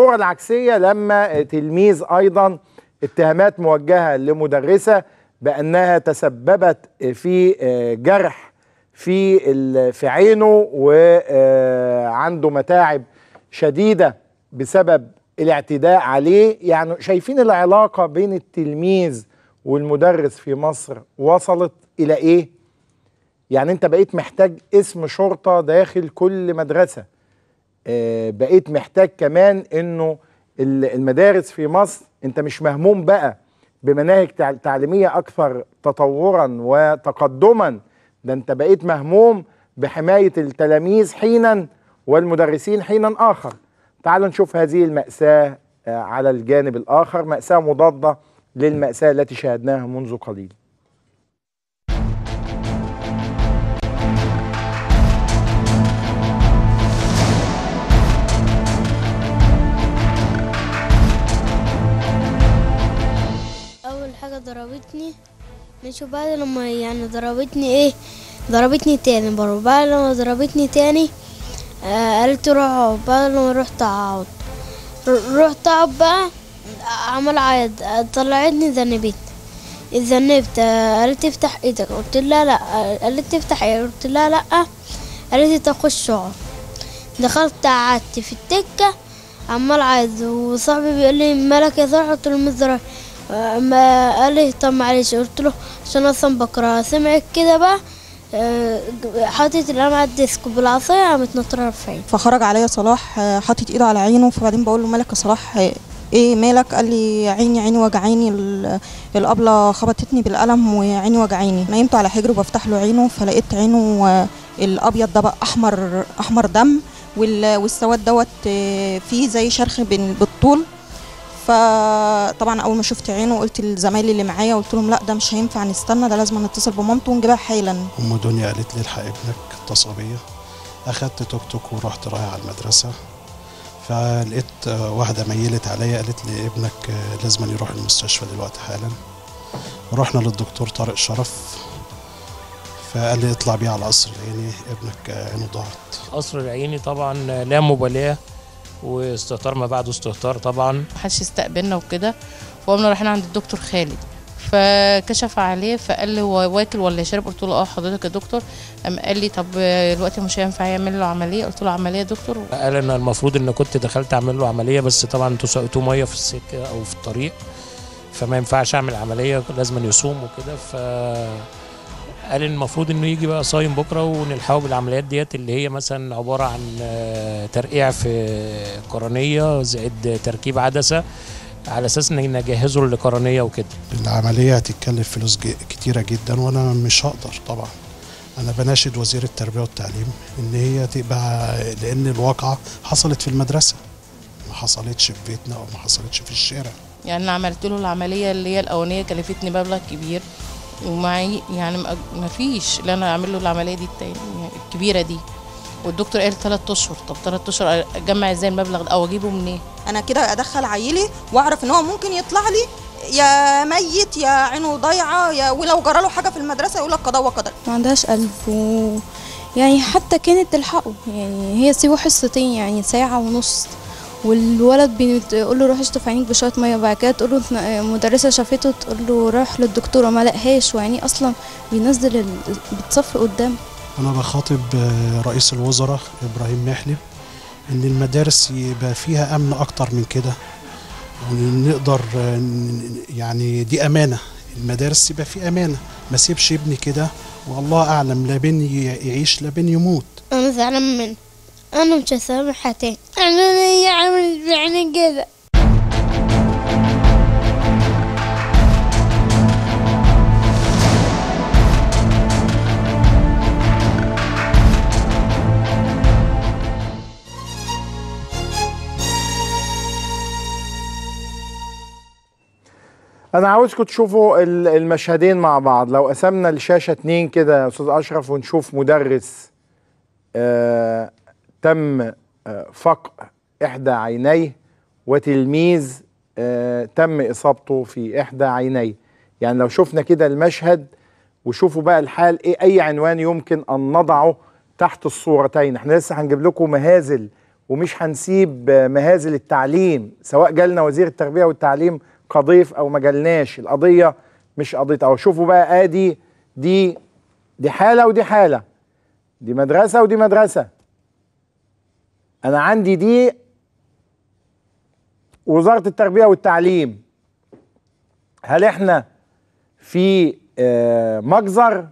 الصورة العكسية لما تلميذ أيضا اتهامات موجهة لمدرسة بأنها تسببت في آه، جرح في ال- في عينه وعنده متاعب شديدة بسبب الاعتداء عليه يعني شايفين العلاقة بين التلميذ والمدرس في مصر وصلت إلى إيه؟ يعني أنت بقيت محتاج اسم شرطة داخل كل مدرسة آه، بقيت محتاج كمان انه ال- المدارس في مصر انت مش مهموم بقى بمناهج تع- تعليميه اكثر تطورا وتقدما ده انت بقيت مهموم بحمايه التلاميذ حينا والمدرسين حينا اخر تعالوا نشوف هذه الماساه آه، على الجانب الاخر ماساه مضاده للماساه التي شاهدناها منذ قليل اول حاجه ضربتني مش وبعد لما يعني ضربتني ايه ضربتني تاني برضه بعد لما ضربتني تاني آه قالت روح اقعد بعد لما رحت اقعد ر- رحت اقعد بقى عمال عيط آه، طلعتني ذنبتني اتذنبت آه، قالت افتح ايدك قلت لها لا آه، قالت افتح ايدك قلت لها لا قالت لي تخش اقعد دخلت قعدت في التكه عمال عايز وصاحبي بيقول لي مالك يا صاحبي قلت له مزرعة ما قال لي طب معلش قلت له عشان اصلا بكره سمعت كده بقى آه، حاطط القلم على الديسك وبالعصايه قامت نطرها في عيني فخرج عليا صلاح آه، حاطط ايده على عينه فبعدين بقول له مالك يا صلاح آه، ايه مالك قال لي عيني عيني وجعاني ال- الابله خبطتني بالقلم وعيني وجعاني نيمته على حجره بفتح له عينه فلقيت عينه آه، الابيض ده بقى احمر احمر دم وال- والسواد دوت آه، فيه زي شرخ بين- بالطول فطبعا اول ما شفت عينه قلت لزمايلي اللي معايا قلت لهم لا ده مش هينفع نستنى ده لازم نتصل بمامته ونجيبها حالا ام دنيا قالت لي الحق ابنك اتصل بيا اخدت توك توك ورحت رايح على المدرسه فلقيت آه، واحده ميلت عليا قالت لي ابنك آه، لازم يروح المستشفى دلوقتي حالا ورحنا للدكتور طارق شرف فقال لي اطلع بيه على قصر العيني ابنك آه، عينه ضاعت قصر العيني طبعا لا مبالاة واستهتار ما بعده استهتار طبعا محدش يستقبلنا وكده فقمنا رايحين عند الدكتور خالد فكشف عليه فقال لي هو واكل ولا شرب قلت له اه حضرتك يا دكتور قام قال لي طب دلوقتي مش هينفع يعمل له عمليه قلت له عمليه يا دكتور قال ان المفروض ان كنت دخلت اعمل له عمليه بس طبعا انتوا سقتوه ميه في السكه او في الطريق فما ينفعش اعمل عمليه لازم يصوم وكده ف قال ان المفروض انه يجي بقى صايم بكره ونلحقه بالعمليات ديت اللي هي مثلا عباره عن آه، ترقيع في قرنيه زائد تركيب عدسه على اساس ان نجهزه للقرنيه وكده العمليه هتتكلف فلوس ج- كتيره جدا وانا مش هقدر طبعا انا بناشد وزير التربيه والتعليم ان هي تبقى لان الواقعه حصلت في المدرسه ما حصلتش في بيتنا او ما حصلتش في الشارع يعني انا عملت له العمليه اللي هي الاولانيه كلفتني مبلغ كبير ومعي يعني ما- ما فيش اللي انا اعمل له العمليه دي التاني يعني الكبيره دي والدكتور قال ثلاث اشهر طب ثلاث اشهر اجمع ازاي المبلغ ده او اجيبه منين انا كده ادخل عيلي واعرف ان هو ممكن يطلع لي يا ميت يا عينه ضايعه يا ولو جرى له حاجه في المدرسه يقول لك قضاء وقدر ما عندهاش قلب و... يعني حتى كانت تلحقه يعني هي سيبه حصتين يعني ساعة ونص والولد بتقول له روح اشطف عينيك بشوية مية بعد كده تقول له مدرسة شافته تقول له روح للدكتورة ما لقهاش وعينيه أصلا بينزل ال... بتصفي قدام انا بخاطب آه، رئيس الوزراء ابراهيم محلب ان المدارس يبقى فيها امن اكتر من كده ونقدر آه، ن- يعني دي امانه المدارس يبقى في امانه ما سيبش ابني كده والله اعلم لا بين ي- يعيش لا بين يموت انا زعلان منه انا مش هسامحها تاني انا هي عملت بعيني كده انا عاوزكم تشوفوا ال- المشهدين مع بعض لو قسمنا الشاشه اتنين كده يا استاذ اشرف ونشوف مدرس آه تم آه فقع احدى عينيه وتلميذ آه تم اصابته في احدى عينيه يعني لو شفنا كده المشهد وشوفوا بقى الحال ايه اي عنوان يمكن ان نضعه تحت الصورتين احنا لسه هنجيب لكم مهازل ومش هنسيب آه، مهازل التعليم سواء جالنا وزير التربيه والتعليم كضيف او ما جالناش القضيه مش قضيه او شوفوا بقى ادي دي دي حاله ودي حاله دي مدرسه ودي مدرسه انا عندي دي وزاره التربيه والتعليم هل احنا في آه، مجزر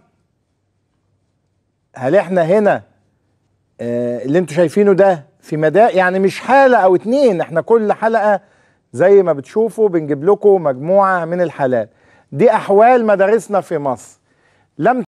هل احنا هنا آه، اللي انتوا شايفينه ده في مدا يعني مش حالة او اتنين احنا كل حلقة زي ما بتشوفوا بنجيب لكم مجموعة من الحالات دي احوال مدارسنا في مصر لم